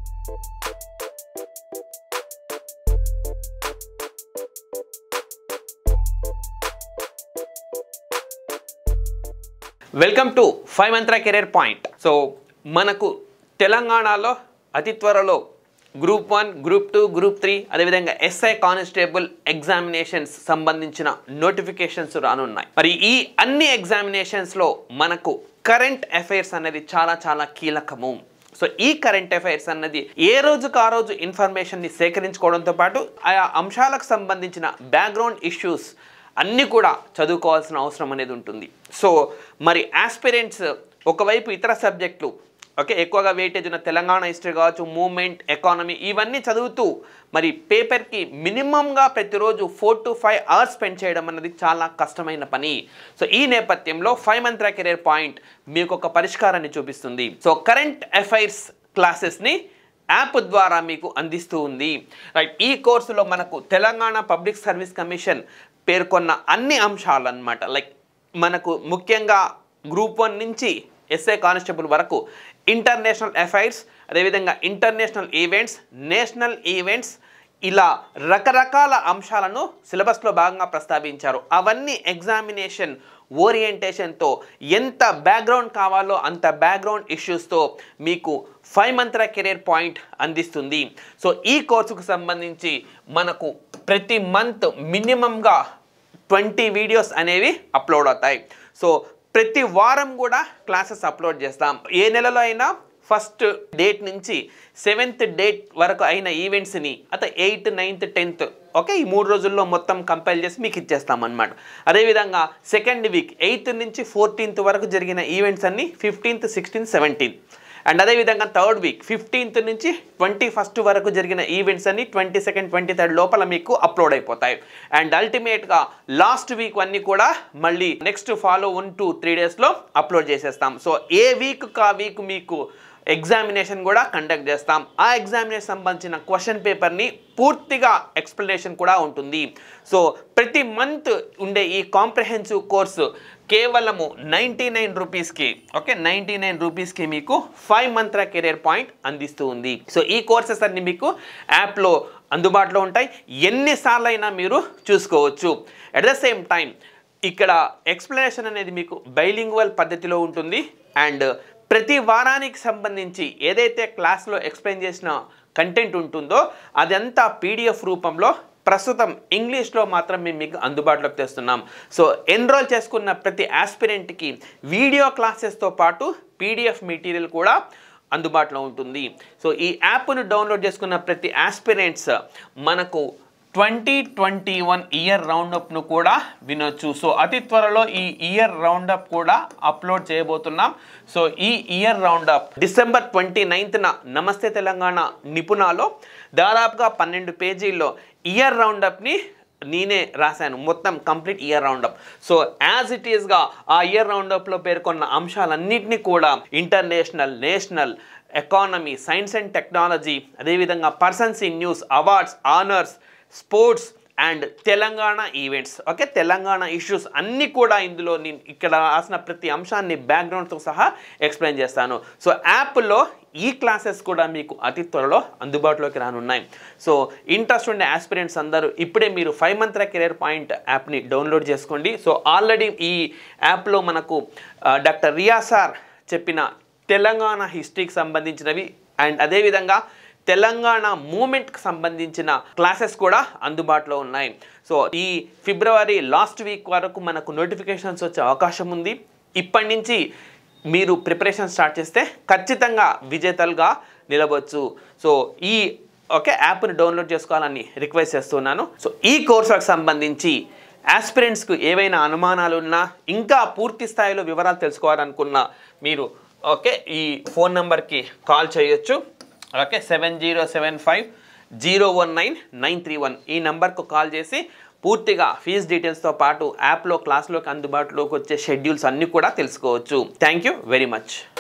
welcome to five Mantra career point so మనకు తెలంగాణలో అతి త్వరలో group one group two group three అదేవిధంగా ఎస్ఐ కానిస్టేబుల్ ఎగ్జామినేషన్స్ సంబంధించిన నోటిఫికేషన్స్ రానున్నాయి మరి ఈ అన్ని ఎగ్జామినేషన్స్లో మనకు కరెంట్ అఫైర్స్ అనేది చాలా చాలా కీలకము సో ఈ కరెంట్ అఫైర్స్ అన్నది ఏ రోజుకు ఆ రోజు ఇన్ఫర్మేషన్ని సేకరించుకోవడంతో పాటు ఆయా అంశాలకు సంబంధించిన బ్యాక్గ్రౌండ్ ఇష్యూస్ అన్నీ కూడా చదువుకోవాల్సిన అవసరం అనేది ఉంటుంది సో మరి ఆస్పిరెంట్స్ ఒకవైపు ఇతర సబ్జెక్టులు ఓకే ఎక్కువగా వెయిటేజ్ ఉన్న తెలంగాణ హిస్టరీ కావచ్చు మూమెంట్ ఎకానమీ ఇవన్నీ చదువుతూ మరి పేపర్కి మినిమంగా ప్రతిరోజు four to five hours spend చేయడం అన్నది చాలా కష్టమైన పని సో ఈ నేపథ్యంలో ఫైవ్ మంత్ర కెరీర్ పాయింట్ మీకు ఒక పరిష్కారాన్ని చూపిస్తుంది సో కరెంట్ అఫైర్స్ క్లాసెస్ని యాప్ ద్వారా మీకు అందిస్తూ ఉంది రైట్ ఈ కోర్సులో మనకు తెలంగాణ పబ్లిక్ సర్వీస్ కమిషన్ పేర్కొన్న అన్ని అంశాలు అన్నమాట లైక్ మనకు ముఖ్యంగా గ్రూప్ వన్ నుంచి ఎస్ఏ కానిస్టేబుల్ వరకు ఇంటర్నేషనల్ అఫైర్స్ అదేవిధంగా ఇంటర్నేషనల్ ఈవెంట్స్ నేషనల్ ఈవెంట్స్ ఇలా రకరకాల అంశాలను సిలబస్లో భాగంగా ప్రస్తావించారు అవన్నీ ఎగ్జామినేషన్ ఓరియంటేషన్తో ఎంత బ్యాక్గ్రౌండ్ కావాలో అంత బ్యాక్గ్రౌండ్ ఇష్యూస్తో మీకు ఫైవ్ మంత్ర కెరీర్ పాయింట్ అందిస్తుంది సో ఈ కోర్సుకు సంబంధించి మనకు ప్రతి మంత్ మినిమంగా ట్వంటీ వీడియోస్ అనేవి అప్లోడ్ అవుతాయి సో ప్రతి వారం కూడా క్లాసెస్ అప్లోడ్ చేస్తాం ఏ నెలలో అయినా ఫస్ట్ డేట్ నుంచి సెవెంత్ డేట్ వరకు అయిన ఈవెంట్స్ని అత ఎయిత్ నైన్త్ టెన్త్ ఓకే ఈ మూడు రోజుల్లో మొత్తం కంపైల్ చేసి మీకు ఇచ్చేస్తాం అనమాట అదేవిధంగా సెకండ్ వీక్ ఎయిత్ నుంచి ఫోర్టీన్త్ వరకు జరిగిన ఈవెంట్స్ అన్ని ఫిఫ్టీన్త్ సిక్స్టీన్త్ సెవెంటీన్త్ అండ్ అదేవిధంగా థర్డ్ వీక్ ఫిఫ్టీన్త్ నుంచి ట్వంటీ ఫస్ట్ వరకు జరిగిన ఈవెంట్స్ అన్ని ట్వంటీ సెకండ్ ట్వంటీ థర్డ్ లోపల మీకు అప్లోడ్ అయిపోతాయి అండ్ అల్టిమేట్గా లాస్ట్ వీక్ అన్ని కూడా మళ్ళీ next follow one two three డేస్లో అప్లోడ్ చేసేస్తాం సో ఏ వీక్ కా వీక్ మీకు ఎగ్జామినేషన్ కూడా కండక్ట్ చేస్తాం ఆ ఎగ్జామినేషన్ సంబంధించిన క్వశ్చన్ పేపర్ని పూర్తిగా ఎక్స్ప్లెనేషన్ కూడా ఉంటుంది సో ప్రతి మంత్ ఉండే ఈ కాంప్రహెన్సివ్ కోర్సు కేవలము నైంటీ నైన్ రూపీస్కి ఓకే నైంటీ నైన్ రూపీస్కి మీకు ఫైవ్ మంత్ర కెరీర్ పాయింట్ అందిస్తూ ఉంది సో ఈ కోర్సెస్ అన్ని మీకు యాప్లో అందుబాటులో ఉంటాయి ఎన్నిసార్లు అయినా మీరు చూసుకోవచ్చు అట్ ద సేమ్ టైం ఇక్కడ ఎక్స్ప్లెనేషన్ అనేది మీకు బైలింగ్వల్ పద్ధతిలో ఉంటుంది అండ్ ప్రతి వారానికి సంబంధించి ఏదైతే క్లాస్లో ఎక్స్ప్లెయిన్ చేసిన కంటెంట్ ఉంటుందో అదంతా పీడిఎఫ్ రూపంలో ప్రస్తుతం ఇంగ్లీష్లో మాత్రం మేము మీకు అందుబాటులోకి తెస్తున్నాం సో ఎన్రోల్ చేసుకున్న ప్రతి ఆస్పిరెంట్కి వీడియో క్లాసెస్తో పాటు పీడిఎఫ్ మెటీరియల్ కూడా అందుబాటులో ఉంటుంది సో ఈ యాప్ను డౌన్లోడ్ చేసుకున్న ప్రతి ఆస్పిరెంట్స్ మనకు ట్వంటీ ట్వంటీ వన్ ఇయర్ రౌండప్ను కూడా వినొచ్చు సో అతి త్వరలో ఈ ఇయర్ రౌండప్ కూడా అప్లోడ్ చేయబోతున్నాం సో ఈ ఇయర్ రౌండప్ డిసెంబర్ ట్వంటీ నైన్త్న నమస్తే తెలంగాణ నిపుణాలో దాదాపుగా పన్నెండు పేజీల్లో ఇయర్ రౌండప్ని నేనే రాశాను మొత్తం complete year roundup so as it ఈస్గా ఆ ఇయర్ రౌండప్లో పేర్కొన్న అంశాలన్నింటినీ కూడా international national economy science and technology అదేవిధంగా persons in news awards honours sports and Telangana events okay Telangana issues అన్నీ కూడా ఇందులో నేను ఇక్కడ రాసిన ప్రతి అంశాన్ని బ్యాక్గ్రౌండ్తో సహా ఎక్స్ప్లెయిన్ చేస్తాను సో యాప్లో ఈ క్లాసెస్ కూడా మీకు అతి త్వరలో అందుబాటులోకి రానున్నాయి సో ఇంట్రెస్ట్ ఉండే ఆస్పిరెంట్స్ అందరూ ఇప్పుడే మీరు ఫైవ్ మంత్ర కెరీర్ పాయింట్ యాప్ని డౌన్లోడ్ చేసుకోండి సో ఆల్రెడీ ఈ యాప్లో మనకు ఆ, డాక్టర్ రియా సార్ చెప్పిన తెలంగాణ హిస్టరీకి సంబంధించినవి అండ్ అదేవిధంగా తెలంగాణ మూమెంట్కి సంబంధించిన క్లాసెస్ కూడా అందుబాటులో ఉన్నాయి సో ఈ ఫిబ్రవరి లాస్ట్ వీక్ వరకు మనకు నోటిఫికేషన్స్ వచ్చే అవకాశం ఉంది ఇప్పటి నుంచి మీరు ప్రిపరేషన్ స్టార్ట్ చేస్తే ఖచ్చితంగా విజేతలుగా నిలవచ్చు సో ఈ ఓకే యాప్ని డౌన్లోడ్ చేసుకోవాలని రిక్వెస్ట్ చేస్తున్నాను సో ఈ కోర్సులకు సంబంధించి ఆస్పిరెంట్స్కు ఏవైనా అనుమానాలు ఉన్నా ఇంకా పూర్తి స్థాయిలో వివరాలు తెలుసుకోవాలనుకున్నా మీరు ఓకే ఈ ఫోన్ నెంబర్కి కాల్ చేయొచ్చు okay seven zero seven five zero one nine nine three one ఈ నెంబర్కు కాల్ చేసి పూర్తిగా ఫీజ్ డీటెయిల్స్తో పాటు యాప్లో క్లాస్లోకి అందుబాటులోకి వచ్చే షెడ్యూల్స్ అన్నీ కూడా తెలుసుకోవచ్చు థ్యాంక్ యూ వెరీ మచ్